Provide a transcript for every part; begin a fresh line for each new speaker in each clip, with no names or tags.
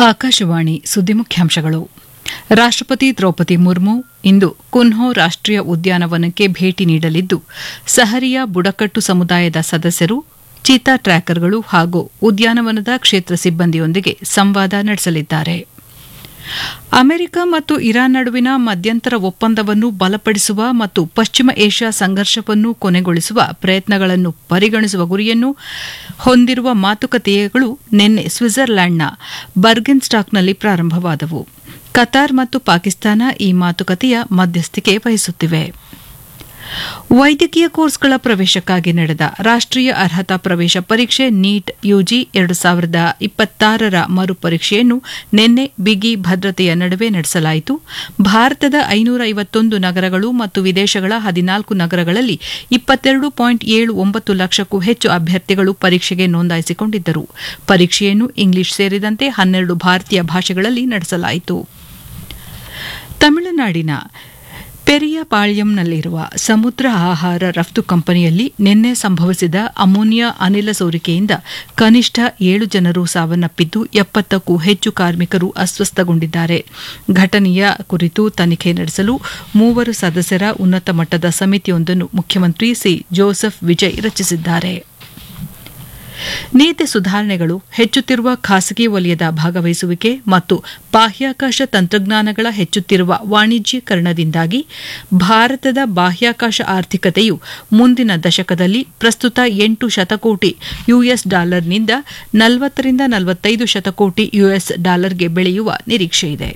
ಆಕಾಶವಾಣಿ ಸುದ್ದಿ ಮುಖ್ಯಾಂಶಗಳು ರಾಷ್ಟ್ರಪತಿ ದ್ರೌಪದಿ ಮುರ್ಮು ಇಂದು ಕುನ್ಹೋ ರಾಷ್ಟ್ರೀಯ ಉದ್ಯಾನವನಕ್ಕೆ ಭೇಟಿ ನೀಡಲಿದ್ದು ಸಹರಿಯಾ ಬುಡಕಟ್ಟು ಸಮುದಾಯದ ಸದಸ್ಯರು ಚೀತಾ ಟ್ರ್ಯಾಕರ್ಗಳು ಹಾಗೂ ಉದ್ಯಾನವನದ ಕ್ಷೇತ್ರ ಸಿಬ್ಬಂದಿಯೊಂದಿಗೆ ಸಂವಾದ ನಡೆಸಲಿದ್ದಾರೆ ಅಮೆರಿಕ ಮತ್ತು ಇರಾನ್ ನಡುವಿನ ಮಧ್ಯಂತರ ಒಪ್ಪಂದವನ್ನು ಬಲಪಡಿಸುವ ಮತ್ತು ಪಶ್ಚಿಮ ಏಷ್ಯಾ ಸಂಘರ್ಷವನ್ನು ಕೊನೆಗೊಳಿಸುವ ಪ್ರಯತ್ನಗಳನ್ನು ಪರಿಗಣಿಸುವ ಗುರಿಯನ್ನು ಹೊಂದಿರುವ ಮಾತುಕತೆಗಳು ನಿನ್ನೆ ಸ್ವಿಟ್ಜರ್ಲ್ಯಾಂಡ್ನ ಬರ್ಗೆನ್ ಸ್ಟಾಕ್ನಲ್ಲಿ ಪ್ರಾರಂಭವಾದವು ಕತಾರ್ ಮತ್ತು ಪಾಕಿಸ್ತಾನ ಈ ಮಾತುಕತೆಯ ಮಧ್ಯಸ್ಥಿಕೆ ವಹಿಸುತ್ತಿವೆ ವೈದ್ಯಕೀಯ ಕೋರ್ಸ್ಗಳ ಪ್ರವೇಶಕ್ಕಾಗಿ ನಡೆದ ರಾಷ್ಟ್ರೀಯ ಅರ್ಹತಾ ಪ್ರವೇಶ ಪರೀಕ್ಷೆ ನೀಟ್ ಯುಜಿ ಎರಡು ಸಾವಿರದ ಇಪ್ಪತ್ತಾರರ ಮರುಪರೀಕ್ಷೆಯನ್ನು ನಿನ್ನೆ ಬಿಗಿ ಭದ್ರತೆಯ ನಡುವೆ ನಡೆಸಲಾಯಿತು ಭಾರತದ ಐನೂರ ಐವತ್ತೊಂದು ನಗರಗಳು ಮತ್ತು ವಿದೇಶಗಳ ಹದಿನಾಲ್ಕು ನಗರಗಳಲ್ಲಿ ಇಪ್ಪತ್ತೆರಡು ಪಾಯಿಂಟ್ ಏಳು ಒಂಬತ್ತು ಲಕ್ಷಕ್ಕೂ ಹೆಚ್ಚು ಅಭ್ಯರ್ಥಿಗಳು ಪರೀಕ್ಷೆಗೆ ನೋಂದಾಯಿಸಿಕೊಂಡಿದ್ದರು ಪರೀಕ್ಷೆಯನ್ನು ಇಂಗ್ಲಿಷ್ ಸೇರಿದಂತೆ ಹನ್ನೆರಡು ಭಾರತೀಯ ಭಾಷೆಗಳಲ್ಲಿ ನಡೆಸಲಾಯಿತು ತಮಿಳುನಾಡಿನ ಪೆರಿಯಪಾಳ್ಯಂನಲ್ಲಿರುವ ಸಮುದ್ರ ಆಹಾರ ರಫ್ತು ಕಂಪನಿಯಲ್ಲಿ ನಿನ್ನೆ ಸಂಭವಿಸಿದ ಅಮೋನಿಯಾ ಅನಿಲ ಸೋರಿಕೆಯಿಂದ ಕನಿಷ್ಠ ಏಳು ಜನರು ಸಾವನ್ನಪ್ಪಿದ್ದು ಎಪ್ಪತ್ತಕ್ಕೂ ಹೆಚ್ಚು ಕಾರ್ಮಿಕರು ಅಸ್ವಸ್ಥಗೊಂಡಿದ್ದಾರೆ ಘಟನೆಯ ಕುರಿತು ತನಿಖೆ ನಡೆಸಲು ಮೂವರು ಸದಸ್ಯರ ಉನ್ನತ ಮಟ್ಟದ ಸಮಿತಿಯೊಂದನ್ನು ಮುಖ್ಯಮಂತ್ರಿ ಸಿ ಜೋಸೆಫ್ ವಿಜಯ್ ರಚಿಸಿದ್ದಾರೆ ನೀತಿ ಸುಧಾರಣೆಗಳು ಹೆಚ್ಚುತ್ತಿರುವ ಖಾಸಗಿ ವಲಯದ ಭಾಗವಹಿಸುವಿಕೆ ಮತ್ತು ಬಾಹ್ಯಾಕಾಶ ತಂತ್ರಜ್ಞಾನಗಳ ಹೆಚ್ಚುತ್ತಿರುವ ವಾಣಿಜ್ಯೀಕರಣದಿಂದಾಗಿ ಭಾರತದ ಬಾಹ್ಯಾಕಾಶ ಆರ್ಥಿಕತೆಯು ಮುಂದಿನ ದಶಕದಲ್ಲಿ ಪ್ರಸ್ತುತ ಎಂಟು ಶತಕೋಟಿ ಯುಎಸ್ ಡಾಲರ್ನಿಂದ ನಲವತ್ತರಿಂದ ನಲವತ್ತೈದು ಶತಕೋಟಿ ಯುಎಸ್ ಡಾಲರ್ಗೆ ಬೆಳೆಯುವ ನಿರೀಕ್ಷೆಯಿದೆ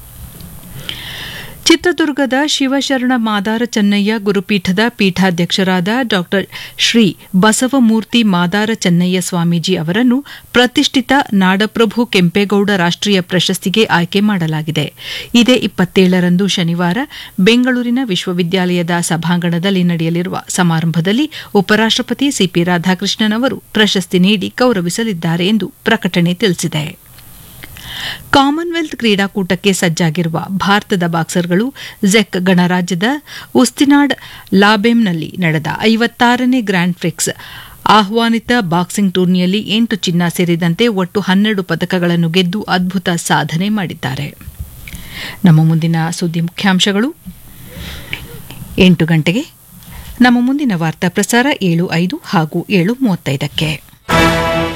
ಚಿತ್ರದುರ್ಗದ ಶಿವಶರಣ ಮಾದಾರ ಚೆನ್ನಯ್ಯ ಗುರುಪೀಠದ ಪೀಠಾಧ್ಯಕ್ಷರಾದ ಡಾ ಶ್ರೀ ಬಸವಮೂರ್ತಿ ಮಾದಾರ ಚೆನ್ನಯ್ಯ ಸ್ವಾಮೀಜಿ ಅವರನ್ನು ಪ್ರತಿಷ್ಠಿತ ನಾಡಪ್ರಭು ಕೆಂಪೇಗೌಡ ರಾಷ್ಟ್ರೀಯ ಪ್ರಶಸ್ತಿಗೆ ಆಯ್ಕೆ ಮಾಡಲಾಗಿದೆ ಇದೇ ಇಪ್ಪತ್ತೇಳರಂದು ಶನಿವಾರ ಬೆಂಗಳೂರಿನ ವಿಶ್ವವಿದ್ಯಾಲಯದ ಸಭಾಂಗಣದಲ್ಲಿ ನಡೆಯಲಿರುವ ಸಮಾರಂಭದಲ್ಲಿ ಉಪರಾಷ್ಟಪತಿ ಸಿಪಿ ರಾಧಾಕೃಷ್ಣನ್ ಅವರು ಪ್ರಶಸ್ತಿ ನೀಡಿ ಗೌರವಿಸಲಿದ್ದಾರೆ ಎಂದು ಪ್ರಕಟಣೆ ತಿಳಿಸಿದೆ ಕಾಮನ್ವೆಲ್ತ್ ಕ್ರೀಡಾಕೂಟಕ್ಕೆ ಸಜ್ಜಾಗಿರುವ ಭಾರತದ ಬಾಕ್ಸರ್ಗಳು ಜೆಕ್ ಗಣರಾಜ್ಯದ ಉಸ್ತಿನಾಡ್ ಲಾಬೆಮ್ನಲ್ಲಿ ನಡೆದ ಐವತ್ತಾರನೇ ಗ್ರ್ಯಾಂಡ್ ಪ್ರಿಕ್ಸ್ ಆಹ್ವಾನಿತ ಬಾಕ್ಸಿಂಗ್ ಟೂರ್ನಿಯಲ್ಲಿ ಎಂಟು ಚಿನ್ನ ಸೇರಿದಂತೆ ಒಟ್ಟು ಹನ್ನೆರಡು ಪದಕಗಳನ್ನು ಗೆದ್ದು ಅದ್ಭುತ ಸಾಧನೆ ಮಾಡಿದ್ದಾರೆ ನಮ್ಮ ಮುಂದಿನ ಸುದ್ದಿ ಮುಖ್ಯಾಂಶಗಳು ಎಂಟು ಗಂಟೆಗೆ ನಮ್ಮ ಮುಂದಿನ ವಾರ್ತಾ ಪ್ರಸಾರ ಏಳು ಐದು ಹಾಗೂ ಏಳು ಮೂವತ್ತೈದಕ್ಕೆ